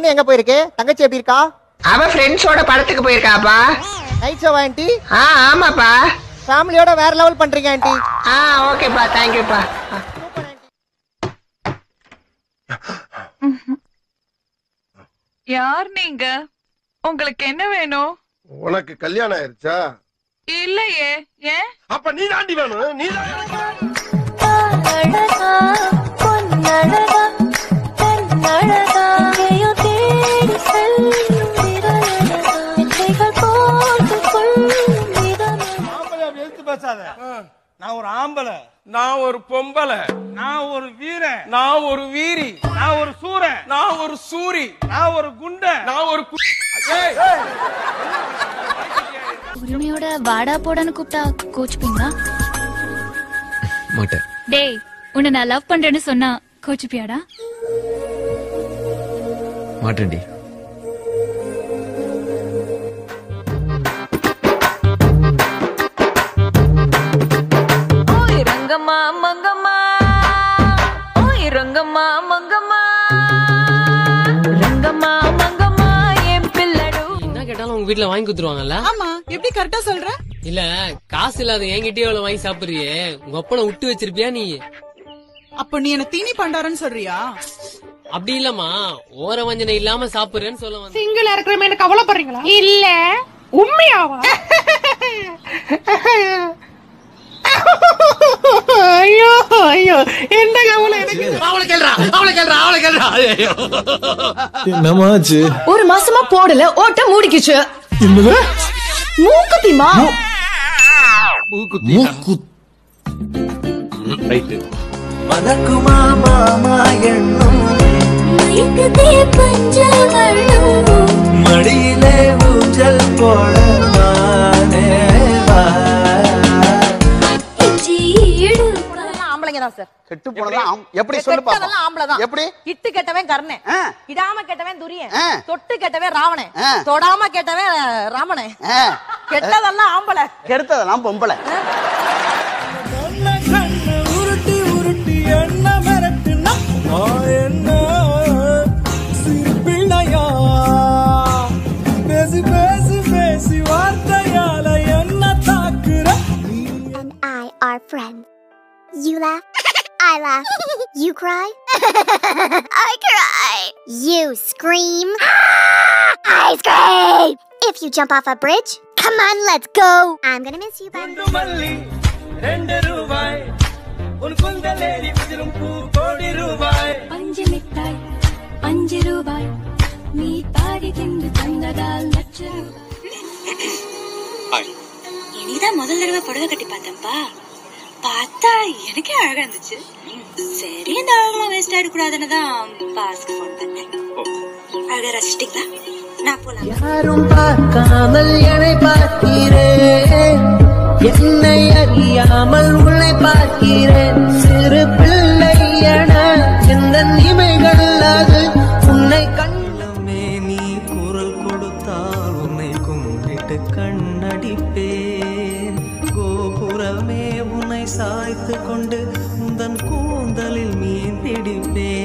பொண்ணு எங்க போயிருக்கு தங்கச்சி எப்படி இருக்கா அவ ஃப்ரெண்ட்ஸோட படத்துக்கு போயிருக்காப்பா நைட் ஷோ ஆண்டி ஆ ஆமாப்பா ஃபேமிலியோட வேற லெவல் பண்றீங்க ஆண்டி ஆ ஓகேப்பா தேங்க்யூப்பா யார் நீங்க உங்களுக்கு என்ன வேணும் உனக்கு கல்யாணம் ஆயிருச்சா இல்லையே ஏன் அப்ப நீ தாண்டி வேணும் நீ அழகா பொன்னழகா பெண்ணழகா எதையோ தேடி செல்லும் விரலழகா வித்தைகள் போட்டு கொள்ளும் விதமழகா ஆம்பளை அப்படி எழுத்து பேசாத நான் ஒரு ஆம்பளை நான் ஒரு பொம்பளை நான் ஒரு வீரன் நான் ஒரு வீரி நான் ஒரு சூரன் நான் ஒரு சூரி நான் ஒரு குண்டன் நான் ஒரு கு- ஏய், உரிமையோட வாடா போடான்னு கூப்பிட்டா கோச்சுப்பீங்களா மாட்டேன் டேய் உன்னை நான் லவ் பண்றேன்னு சொன்னா கோச்சுப்பியாடா மாட்டேன்டி ஓய் ரங்கம்மா மங்கம்மா ஓய் ரங்கம்மா மங்கம்மா ரங்கம்மா மங்கம்மா என் பிள்ளடு என்ன கேட்டாலும் உங்க வீட்ல வாங்கி குடுத்துருவாங்கல்ல ஆமா எப்படி கரெக்டா சொல்ற இல்ல காசு இல்லாத என்கிட்டயே அவ்வளவு வாங்கி சாப்பிடுறியே உங்க அப்பனை விட்டு வச்சிருப்பியா நீ அப்ப நீ என்ன தீனி பண்டாரன்னு சொல்றியா அப்படி இல்லம்மா ஓர வஞ்சனை இல்லாம சாப்பிடுறேன்னு சொல்ல வந்தேன் சிங்கிளா இருக்கிற என்ன கவலைப்படுறீங்களா இல்ல உண்மையாவா ஐயோ ஐயோ என்ன கவலை எனக்கு அவளை கேள்றா அவளை கேள்றா அவளை கேள்றா ஐயோ. என்னமாச்சு ஒரு மாசமா போடல ஓட்ட மூடிக்கிச்சு மூக்குத்திமா மூக்கு ரைட்டு மதக்குமா மாமா எண்ணும் மயக்குதே பஞ்சல் வள்ளும் மடியிலே ஊஞ்சல் போட வானே வா. இஞ்சி ஈடு ஆம்பளைங்க தான் சார் கெட்டு போனதான் எப்படி சொல்லு கெட்டதெல்லாம் ஆம்பளை தான் எப்படி இட்டு கெட்டவன் கர்ணன் ஆ. இடாம கெட்டவன் துரியன் ஆ. தொட்டு கெட்டவன் ராவணன் ஆ. தொடாம கெட்டவன் ராமனன் கெட்டதெல்லாம் ஆம்பளை கெடுத்ததெல்லாம் பொம்பளை கண்ணு உருட்டி உருட்டி என்ன மிரட்டுனா நான் என்ன சிறு பிள்ளையா பேசி பேசி பேசி வார்த்தையால என்ன தாக்குற and I are friends. You laugh, I laugh. You cry, I cry. You scream, I scream. If you jump off a bridge, come on, let's go. I'm gonna miss you, bye. குண்டு மல்லி ரெண்டு ரூபாய் உன் குந்தலேறி உதிரும் பூ கோடி ரூபாய் அஞ்சு மிட்டாய் அஞ்சு ரூபாய் நீ பாடி தின்று தந்ததால் லட்சம் இனிதான் முதல் தடவை புடவை கட்டி பார்த்தேன்ப்பா பார்த்தா எனக்கே அழகா இருந்துச்சு சரி இந்த அழகெல்லாம் வேஸ்ட் ஆயிடக்கூடாதுன்னு தான் பாஸ்க்கு ஃபோன் பண்ணேன் அழகா ரசிச்சிட்டீங்களா நான் போலாம் யாரும் பார்க்காமல் என்னை பார்க்கிறேன் என்னை அறியாமல் உன்னை பார்க்கிறேன் சிறு பிள்ளை என எந்த இமைகள் அது உன்னை கண்ணமே நீ குரல் கொடுத்தால் உன்னை கும்பிட்டு கண்ணடிப்பேன் கோபுரமே உன்னை சாய்த்து கொண்டு உந்தன் கூந்தலில் மீன் பிடிப்பேன்